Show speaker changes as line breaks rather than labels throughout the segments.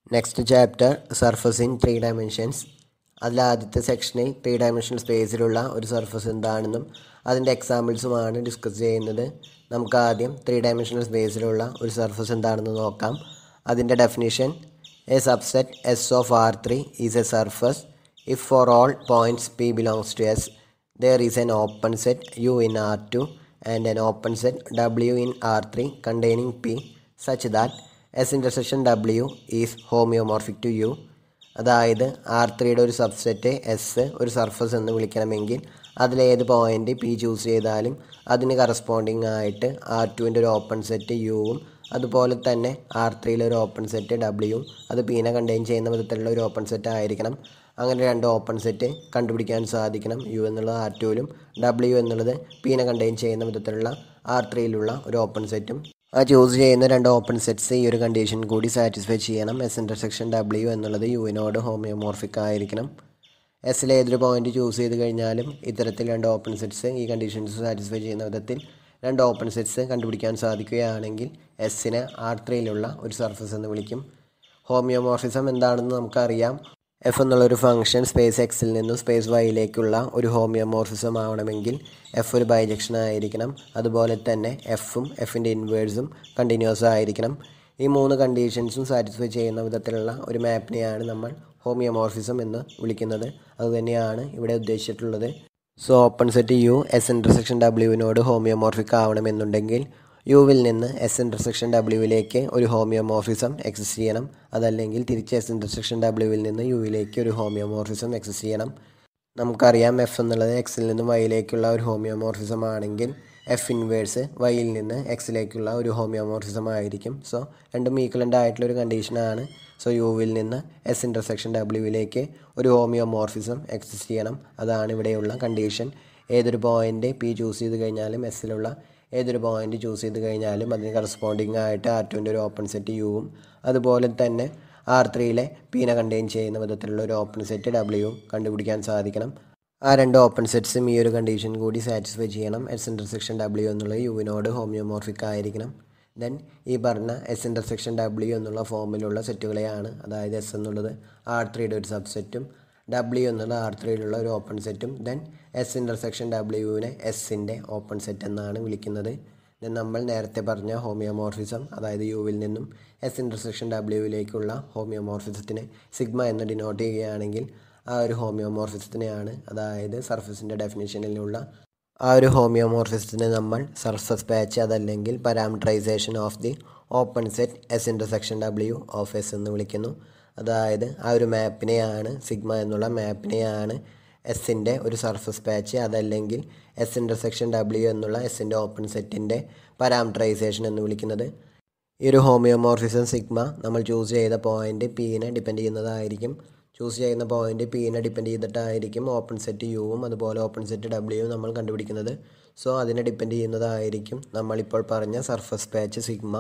next chapter surface in three dimensions അതിൽ ആദ്യത്തെ സെക്ഷനിൽ ത്രീ ഡയമെൻഷണൽ സ്പേസിലുള്ള ഒരു സർഫസ് എന്താണെന്നും അതിൻ്റെ എക്സാമ്പിൾസുമാണ് ഡിസ്കസ് ചെയ്യുന്നത് നമുക്ക് ആദ്യം ത്രീ ഡയമെൻഷണൽ സ്പേസിലുള്ള ഒരു സർഫസ് എന്താണെന്ന് നോക്കാം അതിൻ്റെ definition a subset S of R three is a surface if for all points P belongs to S there is an open set U in R2 and an open set W in R3 containing P such that S intersection W is homeomorphic to U അതായത് R ത്രീയുടെ ഒരു subset S ഒരു surface എന്ന് വിളിക്കണമെങ്കിൽ അതിലേത് point P choose ചെയ്താലും അതിന് corresponding ആയിട്ട് ആർ ടുവിൻ്റെ ഒരു ഓപ്പൺ സെറ്റ് യുവും അതുപോലെ തന്നെ ആർ ത്രീയിലെ ഒരു ഓപ്പൺ സെറ്റ് ഡബ്ല്യുവും അത് പീനെ കണ്ടെയ്ൻ ചെയ്യുന്ന വിധത്തിലുള്ള ഒരു ഓപ്പൺ സെറ്റ് ആയിരിക്കണം അങ്ങനെ രണ്ട് ഓപ്പൺ സെറ്റ് കണ്ടുപിടിക്കാൻ സാധിക്കണം യു എന്നുള്ളത് ആർ ടുവിലും ഡബ്ല്യു എന്നുള്ളത് പീനെ കണ്ടെയ്ൻ ചെയ്യുന്ന വിധത്തിലുള്ള ആർ ത്രീയിലുള്ള ഒരു ഓപ്പൺ സെറ്റും ആ ചൂസ് ചെയ്യുന്ന രണ്ട് ഓപ്പൺ സെറ്റ്സ് ഈ ഒരു കണ്ടീഷൻ കൂടി സാറ്റിസ്ഫൈ ചെയ്യണം എസ് ഇൻ്റർസെക്ഷൻ ഡബ്ല്യു എന്നുള്ളത് യുവിനോട് ഹോമിയോമോർഫിക് ആയിരിക്കണം എസ്സിലെ ഏതൊരു പോയിന്റ് ചൂസ് ചെയ്ത് കഴിഞ്ഞാലും ഇത്തരത്തിൽ രണ്ട് ഓപ്പൺ സെറ്റ്സ് ഈ കണ്ടീഷൻസ് സാറ്റിസ്ഫൈ ചെയ്യുന്ന വിധത്തിൽ രണ്ട് ഓപ്പൺ സെറ്റ്സ് കണ്ടുപിടിക്കാൻ സാധിക്കുകയാണെങ്കിൽ എസ്സിനെ ആർ ത്രീയിലുള്ള ഒരു സർഫസ് എന്ന് വിളിക്കും ഹോമിയോമോർഫിസം എന്താണെന്ന് നമുക്കറിയാം എഫ് എന്നുള്ളൊരു ഫംഗ്ഷൻ സ്പേസ് എക്സിൽ നിന്നും സ്പേസ് വൈയിലേക്കുള്ള ഒരു ഹോമിയോമോർഫിസം ആവണമെങ്കിൽ എഫ് ഒരു ബൈജക്ഷൻ ആയിരിക്കണം അതുപോലെ തന്നെ എഫും എഫിൻ്റെ ഇൻവേഴ്സും കണ്ടിന്യൂസ് ആയിരിക്കണം ഈ മൂന്ന് കണ്ടീഷൻസും സാറ്റിസ്ഫൈ ചെയ്യുന്ന വിധത്തിലുള്ള ഒരു മാപ്പിനെയാണ് നമ്മൾ ഹോമിയോമോർഫിസം എന്ന് വിളിക്കുന്നത് അതുതന്നെയാണ് ഇവിടെ ഉദ്ദേശിച്ചിട്ടുള്ളത് so open set U S intersection ഡബ്ല്യുവിനോട് ഹോമിയോമോർഫിക് ആവണമെന്നുണ്ടെങ്കിൽ യുവിൽ നിന്ന് എസ് ഇൻ്റർസെക്ഷൻ ഡബ്ല്യുവിലേക്ക് ഒരു ഹോമിയോമോർഫിസം എക്സിസ്റ്റ് ചെയ്യണം അതല്ലെങ്കിൽ തിരിച്ച് എസ് ഇൻ്റർസെക്ഷൻ ഡബ്ല്യുവിൽ നിന്ന് യുവിലേക്ക് ഒരു ഹോമിയോമോർഫിസം എക്സിസ്റ്റ് ചെയ്യണം നമുക്കറിയാം എഫ് എന്നുള്ളത് എക്സിൽ നിന്നും വൈയിലേക്കുള്ള ഒരു ഹോമിയോമോർഫിസം ആണെങ്കിൽ എഫ് ഇൻവേഴ്സ് വൈയിൽ നിന്ന് എക്സിലേക്കുള്ള ഒരു ഹോമിയോമോർഫിസം ആയിരിക്കും സോ രണ്ടും ഈക്വലൻ്റ് ആയിട്ടുള്ള ഒരു കണ്ടീഷനാണ് സോ യുവിൽ നിന്ന് എസ് ഇൻ്റർസെക്ഷൻ ഡബ്ല്യുവിലേക്ക് ഒരു ഹോമിയോമോർഫിസം എക്സിസ്റ്റ് ചെയ്യണം അതാണ് ഇവിടെയുള്ള കണ്ടീഷൻ ഏതൊരു പോയിൻ്റ് പി ചൂസ് ചെയ്ത് കഴിഞ്ഞാലും എസ്സിലുള്ള ഏതൊരു പോയിന്റ് ചൂസ് ചെയ്ത് കഴിഞ്ഞാലും അതിന് കറസ്പോണ്ടിങ് ആയിട്ട് ആർ ടുവിൻ്റെ ഒരു ഓപ്പൺ സെറ്റ് യുവും അതുപോലെ തന്നെ ആർ ത്രീയിലെ പീനെ കണ്ടെയ്ൻ ചെയ്യുന്ന വിധത്തിലുള്ള ഒരു ഓപ്പൺ സെറ്റ് ഡബ്ല്യുവും കണ്ടുപിടിക്കാൻ സാധിക്കണം ആ രണ്ട് ഓപ്പൺ സെറ്റ്സും ഈ ഒരു കണ്ടീഷൻ കൂടി സാറ്റിസ്ഫൈ ചെയ്യണം എസ് ഇൻ്റർസെക്ഷൻ ഡബ്ല്യു എന്നുള്ള യുവിനോട് ഹോമിയോമോർഫിക് ആയിരിക്കണം ദെൻ ഈ പറഞ്ഞ എസ് ഇൻ്റർസെക്ഷൻ ഡബ്ല്യു എന്നുള്ള ഫോമിലുള്ള സെറ്റുകളെയാണ് അതായത് എസ് എന്നുള്ളത് ആർ ത്രീയുടെ ഒരു സബ്സെറ്റും ഡബ്ല്യു എന്നുള്ളത് ആർ ത്രീയിലുള്ള ഒരു ഓപ്പൺ സെറ്റും ദെൻ എസ് ഇൻ്റർസെക്ഷൻ ഡബ്ല്യുവിനെ എസിൻ്റെ ഓപ്പൺ സെറ്റ് എന്നാണ് വിളിക്കുന്നത് ദെൻ നമ്മൾ നേരത്തെ പറഞ്ഞ ഹോമിയോമോർഫിസം അതായത് യുവിൽ നിന്നും എസ് ഇൻ്റർസെക്ഷൻ ഡബ്ല്യുവിലേക്കുള്ള ഹോമിയോമോർഫിസത്തിന് സിഗ്മ എന്ന് ഡിനോട്ട് ചെയ്യുകയാണെങ്കിൽ ആ ഒരു ഹോമിയോമോർഫിസത്തിനെയാണ് അതായത് സർഫസിൻ്റെ ഡെഫിനേഷനിലുള്ള ആ ഒരു ഹോമിയോമോർഫിസത്തിനെ നമ്മൾ സർഫസ് പാച്ച് അതല്ലെങ്കിൽ parameterization of the open set S intersection W of S എന്ന് വിളിക്കുന്നു അതായത് ആ ഒരു മാപ്പിനെയാണ് സിഗ്മ എന്നുള്ള മാപ്പിനെയാണ് എസിൻ്റെ ഒരു സർഫസ് പാച്ച് അതല്ലെങ്കിൽ എസ് ഇൻ്റർസെക്ഷൻ ഡബ്ല്യു എന്നുള്ള എസിൻ്റെ ഓപ്പൺ സെറ്റിൻ്റെ പാരാമീറ്ററൈസേഷൻ എന്ന് വിളിക്കുന്നത് ഈ ഒരു ഹോമിയോമോർഫിസം സിഗ്മ നമ്മൾ ചൂസ് ചെയ്ത പോയിൻ്റ് പീനെ ഡിപ്പെൻഡ് ചെയ്യുന്നതായിരിക്കും ചൂസ് ചെയ്യുന്ന പോയിൻ്റ് പീനെ ഡിപ്പെൻഡ് ചെയ്തിട്ടായിരിക്കും ഓപ്പൺ സെറ്റ് യുവും അതുപോലെ ഓപ്പൺ സെറ്റ് ഡബ്ല്യുവും നമ്മൾ കണ്ടുപിടിക്കുന്നത് സോ അതിനെ ഡിപ്പെൻഡ് ചെയ്യുന്നതായിരിക്കും നമ്മളിപ്പോൾ പറഞ്ഞ സർഫസ് പാച്ച് സിഗ്മ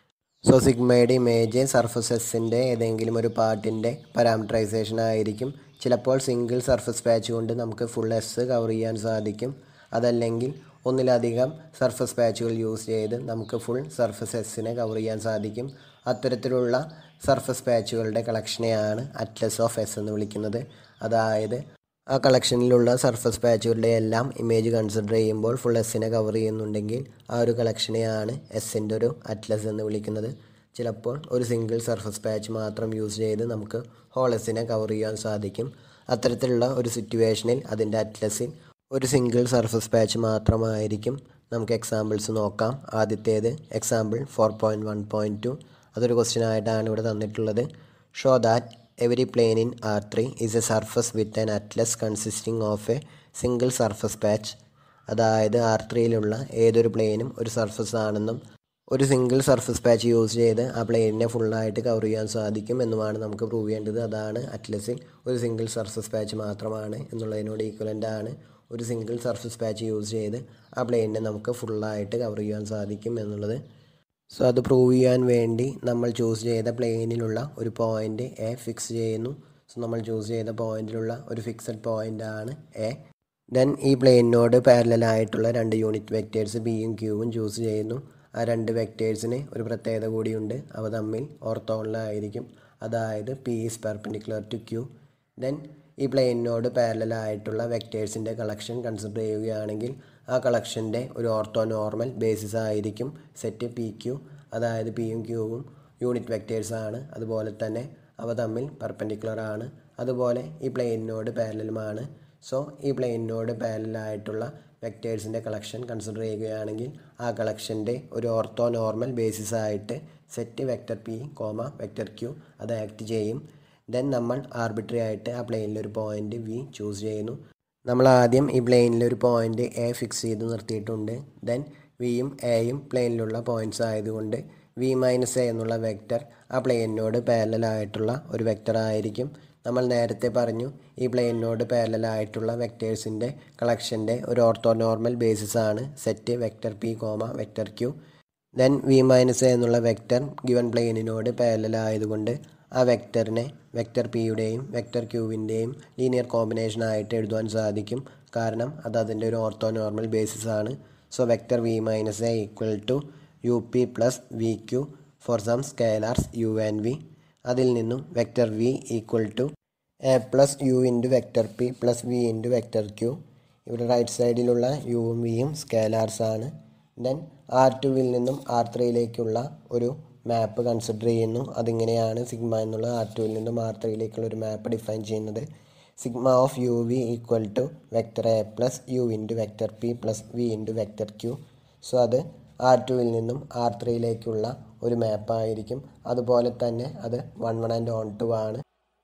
സോ സിഗ്മയുടെ ഇമേജ് സർഫസ് എസിൻ്റെ ഏതെങ്കിലും ഒരു പാർട്ടിൻ്റെ പാരാമീറ്ററൈസേഷൻ ആയിരിക്കും ചിലപ്പോൾ സിംഗിൾ സർഫസ് പാച്ച് കൊണ്ട് നമുക്ക് ഫുൾ എസ് കവർ ചെയ്യാൻ സാധിക്കും അതല്ലെങ്കിൽ ഒന്നിലധികം സർഫസ് പാച്ചുകൾ യൂസ് ചെയ്ത് നമുക്ക് ഫുൾ സർഫസ് എസ്സിനെ കവർ ചെയ്യാൻ സാധിക്കും അത്തരത്തിലുള്ള സർഫസ് പാച്ചുകളുടെ കളക്ഷനെയാണ് അറ്റ്ലസ് ഓഫ് എസ് എന്ന് വിളിക്കുന്നത് അതായത് ആ കളക്ഷനിലുള്ള സർഫസ് പാച്ചുകളുടെ എല്ലാം ഇമേജ് കൺസിഡർ ചെയ്യുമ്പോൾ ഫുൾ എസ്സിനെ കവർ ചെയ്യുന്നുണ്ടെങ്കിൽ ആ ഒരു കളക്ഷനെയാണ് എസ്സിൻ്റെ ഒരു അറ്റ്ലസ് എന്ന് വിളിക്കുന്നത് ചിലപ്പോൾ ഒരു സിംഗിൾ സർഫസ് പാച്ച് മാത്രം യൂസ് ചെയ്ത് നമുക്ക് ഹോൾ എസ്സിനെ കവർ ചെയ്യാൻ സാധിക്കും അത്തരത്തിലുള്ള ഒരു സിറ്റുവേഷനിൽ അതിൻ്റെ അറ്റ്ലസിൽ ഒരു സിംഗിൾ സർഫസ് പാച്ച് മാത്രമായിരിക്കും നമുക്ക് എക്സാമ്പിൾസ് നോക്കാം ആദ്യത്തേത് example four point one point two അതൊരു ക്വസ്റ്റ്യൻ ആയിട്ടാണ് ഇവിടെ തന്നിട്ടുള്ളത് show that every plane in R three is a surface with an atlas consisting of a single surface patch അതായത് ആർ ത്രീയിലുള്ള ഏതൊരു പ്ലെയിനും ഒരു സർഫസ് ആണെന്നും ഒരു സിംഗിൾ സർഫസ് പാച്ച് യൂസ് ചെയ്ത് ആ പ്ലെയിനിനെ ഫുള്ളായിട്ട് കവർ ചെയ്യാൻ സാധിക്കും എന്നുമാണ് നമുക്ക് പ്രൂവ് ചെയ്യേണ്ടത് അതാണ് അറ്റ്ലസിൽ ഒരു സിംഗിൾ സർഫസ് പാച്ച് മാത്രമാണ് എന്നുള്ളതിനോട് ഈക്വലൻ്റ് ആണ് ഒരു സിംഗിൾ സർഫസ് പാച്ച് യൂസ് ചെയ്ത് ആ പ്ലെയിനിനെ നമുക്ക് ഫുള്ളായിട്ട് കവർ ചെയ്യാൻ സാധിക്കും എന്നുള്ളത് സോ അത് പ്രൂവ് ചെയ്യാൻ വേണ്ടി നമ്മൾ ചൂസ് ചെയ്ത പ്ലെയിനിലുള്ള ഒരു പോയിൻ്റ് എ ഫിക്സ് ചെയ്യുന്നു സോ നമ്മൾ ചൂസ് ചെയ്ത പോയിന്റിലുള്ള ഒരു ഫിക്സഡ് പോയിൻ്റ് ആണ് എ ദെൻ ഈ പ്ലെയിനോട് പാരലായിട്ടുള്ള രണ്ട് യൂണിറ്റ് വെക്റ്റേഴ്സ് ബിയും ക്യൂവും ചൂസ് ചെയ്യുന്നു ആ രണ്ട് വെക്റ്റേഴ്സിന് ഒരു പ്രത്യേകത കൂടിയുണ്ട് അവ തമ്മിൽ ഓർത്തോണലായിരിക്കും അതായത് P is perpendicular to Q then ഈ പ്ലെയിനോട് പാരലൽ ആയിട്ടുള്ള വെക്റ്റേഴ്സിൻ്റെ കളക്ഷൻ കൺസിഡർ ചെയ്യുകയാണെങ്കിൽ ആ കളക്ഷൻ്റെ ഒരു ഓർത്തോ നോർമൽ ബേസിസ് ആയിരിക്കും സെറ്റ് പി ക്യൂ അതായത് പിയും ക്യൂവും യൂണിറ്റ് വെക്റ്റേഴ്സ് ആണ് അതുപോലെ തന്നെ അവ തമ്മിൽ പെർപെൻഡിക്കുലർ ആണ് അതുപോലെ ഈ പ്ലെയിനോട് പാരലലുമാണ് സോ ഈ പ്ലെയിനോട് പാരലായിട്ടുള്ള വെക്റ്റേഴ്സിൻ്റെ കളക്ഷൻ കൺസിഡർ ചെയ്യുകയാണെങ്കിൽ ആ കളക്ഷൻ്റെ ഒരു ഓർത്തോ നോർമൽ ബേസിസ് ആയിട്ട് set vector P comma vector Q അത് ആക്ട് ചെയ്യും ദെൻ നമ്മൾ ആർബിട്രറി ആയിട്ട് ആ പ്ലെയിനിൽ ഒരു പോയിന്റ് വി ചൂസ് ചെയ്യുന്നു നമ്മൾ ആദ്യം ഈ പ്ലെയിനിൽ ഒരു പോയിന്റ് എ ഫിക്സ് ചെയ്ത് നിർത്തിയിട്ടുണ്ട് ദെൻ വിയും എയും പ്ലെയിനിലുള്ള പോയിന്റ്സ് ആയതുകൊണ്ട് വി മൈനസ് എ എന്നുള്ള വെക്റ്റർ ആ പ്ലെയിനോട് പാരലായിട്ടുള്ള ഒരു വെക്റ്റർ ആയിരിക്കും നമ്മൾ നേരത്തെ പറഞ്ഞു ഈ പ്ലെയിനോട് പാരലായിട്ടുള്ള വെക്റ്റേഴ്സിൻ്റെ കളക്ഷൻ്റെ ഒരു ഓർത്തോ നോർമൽ ബേസിസ് ആണ് set vector P comma vector Q then V minus A എന്നുള്ള വെക്റ്റർ ഗിവൺ പ്ലെയിനിനോട് പാരലായതുകൊണ്ട് ആ വെക്റ്ററിനെ വെക്റ്റർ പിയുടെയും വെക്റ്റർ ക്യൂവിൻ്റെയും ലീനിയർ കോമ്പിനേഷൻ ആയിട്ട് എഴുതുവാൻ സാധിക്കും കാരണം അത് അതിൻ്റെ ഒരു ഓർത്തോ നോർമൽ ബേസിസ് ആണ് so vector V minus A equal to U P plus V Q for some scalars U and V അതിൽ നിന്നും vector V equal to A plus U into vector P plus V into vector Q ഇവിടെ right സൈഡിലുള്ള യുവും വിയും scalars ആണ് then R ടുവിൽ നിന്നും R ത്രീയിലേക്കുള്ള ഒരു മാപ്പ് കൺസിഡർ ചെയ്യുന്നു അതിങ്ങനെയാണ് സിഗ്മ എന്നുള്ള ആർ ടുവിൽ നിന്നും ആർ ത്രീയിലേക്കുള്ള ഒരു മാപ്പ് ഡിഫൈൻ ചെയ്യുന്നത് sigma of U V equal to vector A plus U into vector P plus V into vector Q so അത് ആർ ടുവിൽ നിന്നും ആർ ത്രീയിലേക്കുള്ള ഒരു മാപ്പായിരിക്കും അതുപോലെ തന്നെ അത് one one and onto ആണ്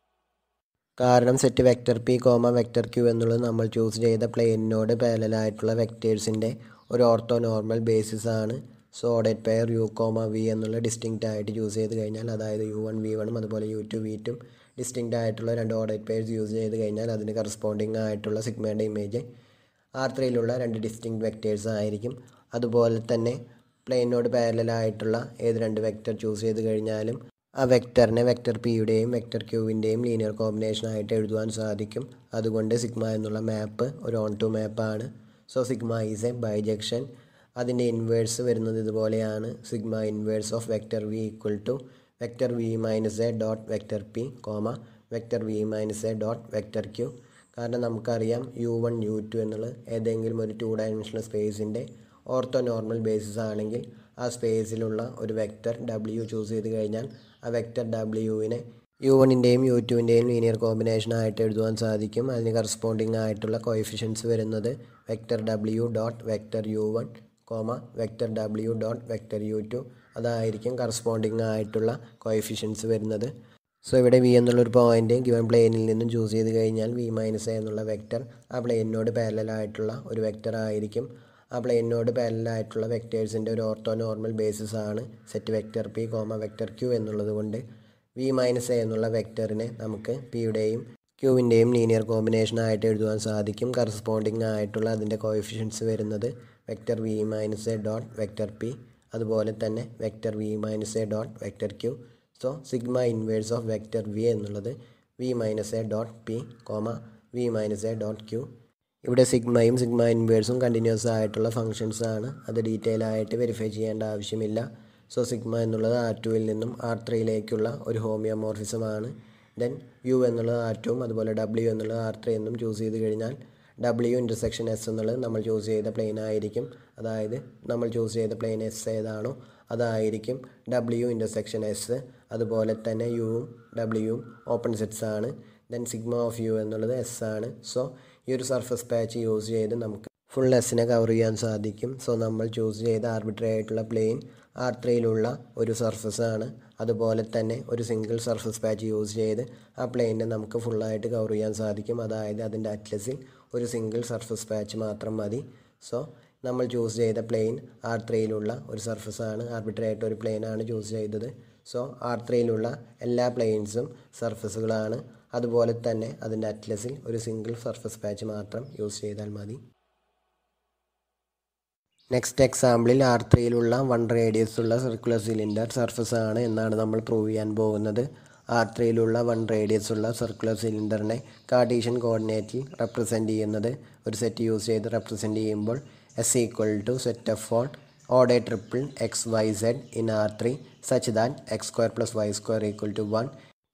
കാരണം set vector P comma vector Q എന്നുള്ളത് നമ്മൾ ചൂസ് ചെയ്ത പ്ലെയിനോട് പാരലായിട്ടുള്ള വെക്റ്റേഴ്സിൻ്റെ ഒരു ഓർത്തോ നോർമൽ ബേസിസ് ആണ് സോ ഓഡേറ്റ് പെയർ യു കോമ വി എന്നുള്ള ഡിസ്റ്റിങ്ക്റ്റ് ആയിട്ട് ചൂസ് ചെയ്ത് കഴിഞ്ഞാൽ അതായത് യു വൺ വി വണ്ണും അതുപോലെ യു ടു വി ടും ഡിസ്റ്റിങ്ക്റ്റ് ആയിട്ടുള്ള രണ്ട് ഓഡേറ്റ് പെയർസ് യൂസ് ചെയ്ത് കഴിഞ്ഞാൽ അതിന് കറസ്പോണ്ടിങ് ആയിട്ടുള്ള സിഗ്മയുടെ ഇമേജ് ആർ ത്രീയിലുള്ള രണ്ട് ഡിസ്റ്റിങ് വെക്റ്റേഴ്സ് ആയിരിക്കും അതുപോലെ തന്നെ പ്ലെയിനോട് പാരലായിട്ടുള്ള ഏത് രണ്ട് വെക്റ്റർ ചൂസ് ചെയ്ത് കഴിഞ്ഞാലും ആ വെക്റ്ററിനെ വെക്റ്റർ പിയുടെയും വെക്റ്റർ ക്യൂവിൻ്റെയും ലീനിയർ കോമ്പിനേഷൻ ആയിട്ട് എഴുതുവാൻ സാധിക്കും അതുകൊണ്ട് സിഗ്മ എന്നുള്ള മാപ്പ് ഒരു ഓൺ ടു മാപ്പാണ് so sigma is a bijection അതിൻ്റെ ഇൻവേഴ്സ് വരുന്നത് ഇതുപോലെയാണ് sigma inverse of vector V equal to vector V minus A dot vector P comma vector V minus A dot vector Q കാരണം നമുക്കറിയാം U one U two എന്നുള്ളത് ഏതെങ്കിലും ഒരു two dimensional സ്പേസിൻ്റെ orthonormal basis ആണെങ്കിൽ ആ സ്പേസിലുള്ള ഒരു vector W choose ചെയ്ത് കഴിഞ്ഞാൽ ആ വെക്റ്റർ ഡബ്ല്യുവിനെ യു വണ്ണിൻ്റെയും യു ടുവിൻ്റെയും ലീനിയർ കോമ്പിനേഷൻ ആയിട്ട് എഴുതുവാൻ സാധിക്കും അതിന് കറസ്പോണ്ടിങ് ആയിട്ടുള്ള കോയിഫിഷ്യൻസ് വരുന്നത് vector W dot vector U one comma vector W dot vector U two അതായിരിക്കും കറസ്പോണ്ടിങ് ആയിട്ടുള്ള കോയിഫിഷ്യൻസ് വരുന്നത് സോ ഇവിടെ വി എന്നുള്ളൊരു പോയിന്റ് ഗിവൺ പ്ലെയിനിൽ നിന്നും ചൂസ് ചെയ്ത് കഴിഞ്ഞാൽ വി മൈനസ് എ എന്നുള്ള വെക്റ്റർ ആ പ്ലെയിനോട് പാരലായിട്ടുള്ള ഒരു വെക്റ്റർ ആയിരിക്കും ആ പ്ലെയിനോട് പാരലായിട്ടുള്ള വെക്റ്റേഴ്സിൻ്റെ ഒരു ഓർത്തോ നോർമൽ ബേസിസ് ആണ് set vector P comma vector Q എന്നുള്ളത് കൊണ്ട് വി മൈനസ് എ എന്നുള്ള വെക്റ്ററിനെ നമുക്ക് പിയുടെയും ക്യൂവിൻ്റെയും ലീനിയർ കോമ്പിനേഷൻ ആയിട്ട് എഴുതുവാൻ സാധിക്കും കറസ്പോണ്ടിങ് ആയിട്ടുള്ള അതിൻ്റെ കോയിഫിഷ്യൻസ് വരുന്നത് vector V minus A dot vector P അതുപോലെ തന്നെ vector V minus A dot vector Q so sigma inverse of vector V എന്നുള്ളത് V minus A dot P comma V minus A dot Q ഇവിടെ സിഗ്മയും sigma ഇൻവേഴ്സും continuous ആയിട്ടുള്ള functions ആണ് അത് detail ആയിട്ട് വെരിഫൈ ചെയ്യേണ്ട ആവശ്യമില്ല സോ സിഗ്മ എന്നുള്ളത് ആർ ടുവിൽ നിന്നും ആർ ത്രീയിലേക്കുള്ള ഒരു ഹോമിയോമോർഫിസമാണ് ദെൻ യു എന്നുള്ളത് ആർ ടുവും അതുപോലെ ഡബ്ല്യു എന്നുള്ളത് ആർ ത്രീ എന്നും ചൂസ് ചെയ്ത് കഴിഞ്ഞാൽ ഡബ്ല്യു ഇൻ്റർസെക്ഷൻ എസ് എന്നുള്ളത് നമ്മൾ ചൂസ് ചെയ്ത പ്ലെയിൻ ആയിരിക്കും അതായത് നമ്മൾ ചൂസ് ചെയ്ത പ്ലെയിൻ എസ് ഏതാണോ അതായിരിക്കും ഡബ്ല്യു ഇൻ്റർസെക്ഷൻ എസ് അതുപോലെ തന്നെ യുവും ഡബ്ല്യുവും ഓപ്പൺ സെറ്റ്സ് ആണ് ദെൻ സിഗ്മ ഓഫ് യു എന്നുള്ളത് എസ് ആണ് സോ ഈ ഒരു സർഫസ് പാച്ച് യൂസ് ചെയ്ത് നമുക്ക് ഫുൾ എസ്സിനെ കവർ ചെയ്യാൻ സാധിക്കും സോ നമ്മൾ ചൂസ് ചെയ്ത ആർബിട്രറി ആയിട്ടുള്ള പ്ലെയിൻ ആർ ത്രീയിലുള്ള ഒരു സർഫസ് ആണ് അതുപോലെ തന്നെ ഒരു സിംഗിൾ സർഫസ് പാച്ച് യൂസ് ചെയ്ത് ആ പ്ലെയിനെ നമുക്ക് ഫുള്ളായിട്ട് കവർ ചെയ്യാൻ സാധിക്കും അതായത് അതിൻ്റെ അറ്റ്ലസിൽ ഒരു സിംഗിൾ സർഫസ് പാച്ച് മാത്രം മതി സോ നമ്മൾ ചൂസ് ചെയ്ത പ്ലെയിൻ ആർ ത്രീയിലുള്ള ഒരു സർഫസ് ആണ് ആർബിട്രറി ആയിട്ട് ഒരു പ്ലെയിൻ ആണ് ചൂസ് ചെയ്തത് സോ ആർ ത്രീയിലുള്ള എല്ലാ പ്ലെയിൻസും സർഫസുകളാണ് അതുപോലെ തന്നെ അതിൻ്റെ അറ്റ്ലസിൽ ഒരു സിംഗിൾ സർഫസ് പാച്ച് മാത്രം യൂസ് ചെയ്താൽ മതി നെക്സ്റ്റ് എക്സാമ്പിളിൽ ആർ ത്രീയിലുള്ള വൺ റേഡിയസ് ഉള്ള സർക്കുലർ സിലിണ്ടർ സർഫസ് ആണ് എന്നാണ് നമ്മൾ പ്രൂവ് ചെയ്യാൻ പോകുന്നത് ആർ ത്രീയിലുള്ള വൺ റേഡിയസ് ഉള്ള സർക്കുലർ സിലിണ്ടറിനെ കാർട്ടീഷ്യൻ കോർഡിനേറ്റിൽ റെപ്രസെൻറ്റ് ചെയ്യുന്നത് ഒരു സെറ്റ് യൂസ് ചെയ്ത് റെപ്രസെൻറ്റ് ചെയ്യുമ്പോൾ S equal to set of on ഓഡേ triple X Y Z in R three such that X square plus Y square equal to one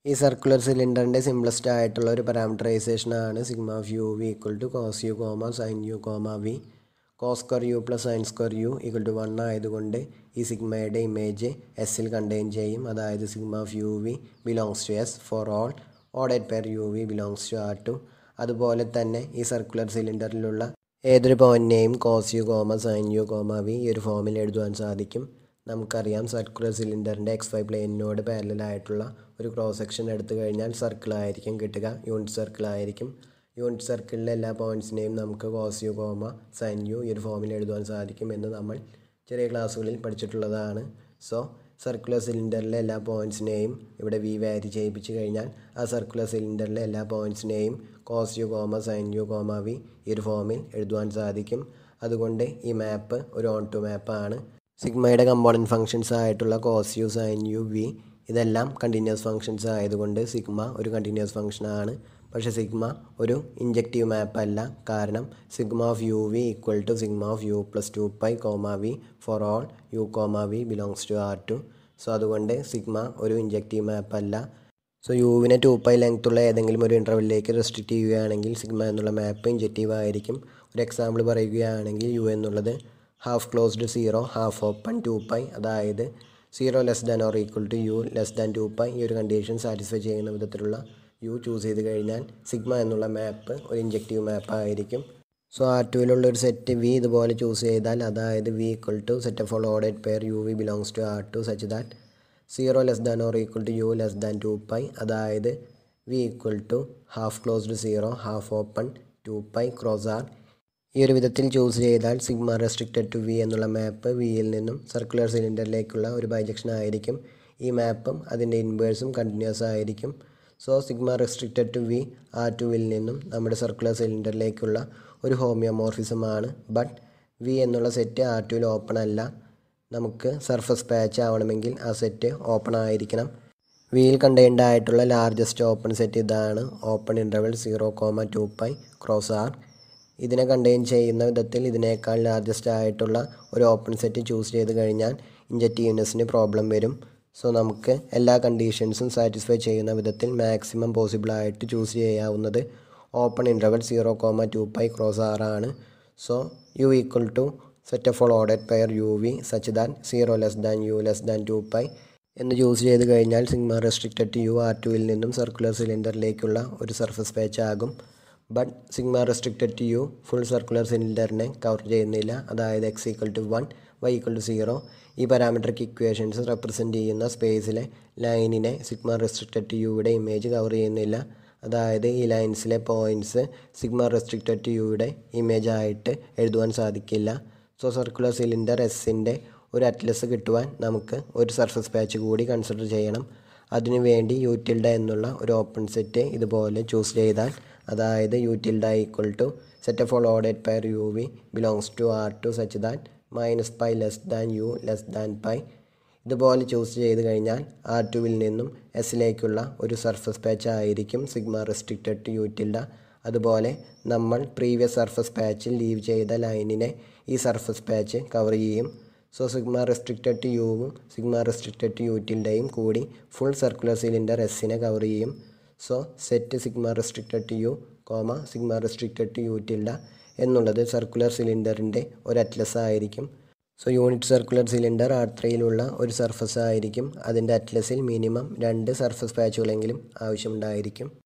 ഈ circular സിലിണ്ടറിൻ്റെ simplest ആയിട്ടുള്ള ഒരു പാരാമീറ്ററൈസേഷൻ ആണ് sigma of U V equal to cos u comma sine u comma v cos square u plus sine square u equal to one ആയതുകൊണ്ട് ഈ സിഗ്മയുടെ image എസ്സിൽ contain ചെയ്യും അതായത് sigma of U v belongs to S for all ഓഡേറ്റ് pair u v belongs to R two അതുപോലെ തന്നെ ഈ സർക്കുലർ സിലിണ്ടറിലുള്ള ഏതൊരു പോയിന്റിനെയും cos u comma sine u comma v ഈ ഒരു ഫോമിൽ എഴുതുവാൻ സാധിക്കും നമുക്കറിയാം സർക്കുലർ സിലിണ്ടറിൻ്റെ എക്സ് വൈ പ്ലെയിനോട് പാരലായിട്ടുള്ള ഒരു ക്രോസ് സെക്ഷൻ എടുത്തു കഴിഞ്ഞാൽ സർക്കിൾ ആയിരിക്കും കിട്ടുക യൂണിറ്റ് സർക്കിൾ ആയിരിക്കും യൂണിറ്റ് സർക്കിളിലെ എല്ലാ പോയിൻറ്റ്സിനെയും നമുക്ക് cos u comma sine u ഈ ഒരു ഫോമിൽ എഴുതുവാൻ സാധിക്കും എന്ന് നമ്മൾ ചെറിയ ക്ലാസ്സുകളിൽ പഠിച്ചിട്ടുള്ളതാണ് സോ സർക്കുലർ സിലിണ്ടറിലെ എല്ലാ പോയിൻറ്റ്സിനെയും ഇവിടെ വി വാരി ചെയ്യിപ്പിച്ച് കഴിഞ്ഞാൽ ആ സർക്കുലർ സിലിണ്ടറിലെ എല്ലാ പോയിൻറ്റ്സിനെയും cos u comma sine u comma v ഈ ഒരു ഫോമിൽ എഴുതുവാൻ സാധിക്കും അതുകൊണ്ട് ഈ മാപ്പ് ഒരു ഓൺ ടു മാപ്പാണ് സിഗ്മയുടെ കമ്പോണൻറ്റ് ഫങ്ഷൻസ് ആയിട്ടുള്ള cos u sine u v ഇതെല്ലാം കണ്ടിന്യൂസ് ഫങ്ഷൻസ് ആയതുകൊണ്ട് സിഗ്മ ഒരു കണ്ടിന്യൂസ് ഫങ്ഷനാണ് പക്ഷേ സിഗ്മ ഒരു ഇൻജക്റ്റീവ് മാപ്പ് അല്ല കാരണം sigma of U V equal to sigma of u plus two pi comma v for all u comma v belongs to R to so അതുകൊണ്ട് സിഗ്മ ഒരു ഇൻജക്റ്റീവ് മാപ്പ് അല്ല സോ യുവിനെ ടു പൈ ലെങ്ത് ഉള്ള ഏതെങ്കിലും ഒരു ഇൻ്റർവെല്ലിലേക്ക് restrict ചെയ്യുകയാണെങ്കിൽ sigma എന്നുള്ള മാപ്പ് injective ആയിരിക്കും ഒരു എക്സാമ്പിൾ പറയുകയാണെങ്കിൽ യു എന്നുള്ളത് half closed zero half open two pi അതായത് zero less than or equal to u less than two pi ഈ ഒരു കണ്ടീഷൻ സാറ്റിസ്ഫൈ ചെയ്യുന്ന വിധത്തിലുള്ള യു ചൂസ് ചെയ്ത് കഴിഞ്ഞാൽ സിഗ്മ എന്നുള്ള മാപ്പ് ഒരു ഇൻജക്റ്റീവ് മാപ്പ് ആയിരിക്കും സോ ആർ ടുവിലുള്ള ഒരു സെറ്റ് വി ഇതുപോലെ ചൂസ് ചെയ്താൽ അതായത് V equal to set of all ഓഡേറ്റ് pair u v belongs to R two such that zero less than or equal to u less than two pi അതായത് V equal to half closed zero half open two pi cross R ഈ ഒരു വിധത്തിൽ choose ചെയ്താൽ sigma restricted to V എന്നുള്ള മാപ്പ് വിയിൽ നിന്നും circular സിലിണ്ടറിലേക്കുള്ള ഒരു ബൈജക്ഷൻ ആയിരിക്കും ഈ മാപ്പും അതിൻ്റെ ഇൻവേഴ്സും കണ്ടിന്യൂസ് ആയിരിക്കും so sigma restricted to V R ടുവിൽ നിന്നും നമ്മുടെ സർക്കുലർ സിലിണ്ടറിലേക്കുള്ള ഒരു ഹോമിയോമോർഫിസമാണ് ബട്ട് വി എന്നുള്ള സെറ്റ് ആർ ടുവിൽ ഓപ്പൺ അല്ല നമുക്ക് സർഫസ് പാച്ച് ആവണമെങ്കിൽ ആ സെറ്റ് ഓപ്പൺ ആയിരിക്കണം വിയിൽ കണ്ടെയ്ൻഡ് ആയിട്ടുള്ള ലാർജസ്റ്റ് ഓപ്പൺ സെറ്റ് ഇതാണ് open interval zero comma two pi cross R ഇതിനെ കണ്ടെയ്ൻ ചെയ്യുന്ന വിധത്തിൽ ഇതിനേക്കാൾ ലാർജസ്റ്റ് ആയിട്ടുള്ള ഒരു ഓപ്പൺ സെറ്റ് ചൂസ് ചെയ്ത് കഴിഞ്ഞാൽ ഇൻജക്റ്റീവ്നെസ്സിന് പ്രോബ്ലം വരും സോ നമുക്ക് എല്ലാ കണ്ടീഷൻസും സാറ്റിസ്ഫൈ ചെയ്യുന്ന വിധത്തിൽ മാക്സിമം പോസിബിൾ ആയിട്ട് ചൂസ് ചെയ്യാവുന്നത് open interval zero comma two pi cross R ആണ് so U equal to set of all order pair u v such than zero less than u less than two pi എന്ന് choose ചെയ്ത് കഴിഞ്ഞാൽ sigma restricted to U R ടുവിൽ നിന്നും circular സിലിണ്ടറിലേക്കുള്ള ഒരു surface patch ആകും but sigma restricted to U full circular സിലിണ്ടറിനെ cover ചെയ്യുന്നില്ല അതായത് x equal to one y equal to zero ഈ പാരാമെട്രിക് ഇക്വേഷൻസ് റെപ്രസെൻറ്റ് ചെയ്യുന്ന സ്പേസിലെ ലൈനിനെ സിഗ്മ റെസ്ട്രിക്റ്റഡ് ടു യുടെ ഇമേജ് കവർ ചെയ്യുന്നില്ല അതായത് ഈ ലൈൻസിലെ പോയിൻറ്റ്സ് സിഗ്മ റെസ്ട്രിക്റ്റഡ് ടു യുടെ ഇമേജ് ആയിട്ട് എഴുതുവാൻ സാധിക്കില്ല സോ സർക്കുലർ സിലിണ്ടർ എസിൻ്റെ ഒരു അറ്റ്ലസ് കിട്ടുവാൻ നമുക്ക് ഒരു സർഫസ് പാച്ച് കൂടി കൺസിഡർ ചെയ്യണം അതിനുവേണ്ടി യൂറ്റിൽഡ എന്നുള്ള ഒരു ഓപ്പൺ സെറ്റ് ഇതുപോലെ ചൂസ് ചെയ്താൽ അതായത് U tilde equal to set of all ഓഡേറ്റ് pair u v belongs to R two such that minus pi less than u less than pi ഇതുപോലെ ചൂസ് ചെയ്ത് കഴിഞ്ഞാൽ ആർ ടുവിൽ നിന്നും എസിലേക്കുള്ള ഒരു സർഫസ് പാച്ച് ആയിരിക്കും സിഗ്മ റെസ്ട്രിക്റ്റഡ് ടു യൂറ്റിൽഡ അതുപോലെ നമ്മൾ പ്രീവിയസ് സർഫസ് പാച്ചിൽ ലീവ് ചെയ്ത ലൈനിനെ ഈ സർഫസ് പാച്ച് കവർ ചെയ്യും സോ സിഗ്മ റെസ്ട്രിക്റ്റഡ് ടു യുവും സിഗ്മ റെസ്ട്രിക്റ്റഡ് ടു യൂറ്റിൽഡയും കൂടി ഫുൾ സർക്കുലർ സിലിണ്ടർ എസ്സിനെ കവർ ചെയ്യും so set sigma restricted to U comma sigma restricted to U tilde എന്നുള്ളത് സർക്കുലർ സിലിണ്ടറിൻ്റെ ഒരു അറ്റ്ലസ് ആയിരിക്കും so unit circular cylinder R ത്രീയിലുള്ള ഒരു സർഫസ് ആയിരിക്കും അതിൻ്റെ അറ്റ്ലസിൽ മിനിമം രണ്ട് സർഫസ് പാച്ചുകളെങ്കിലും ആവശ്യമുണ്ടായിരിക്കും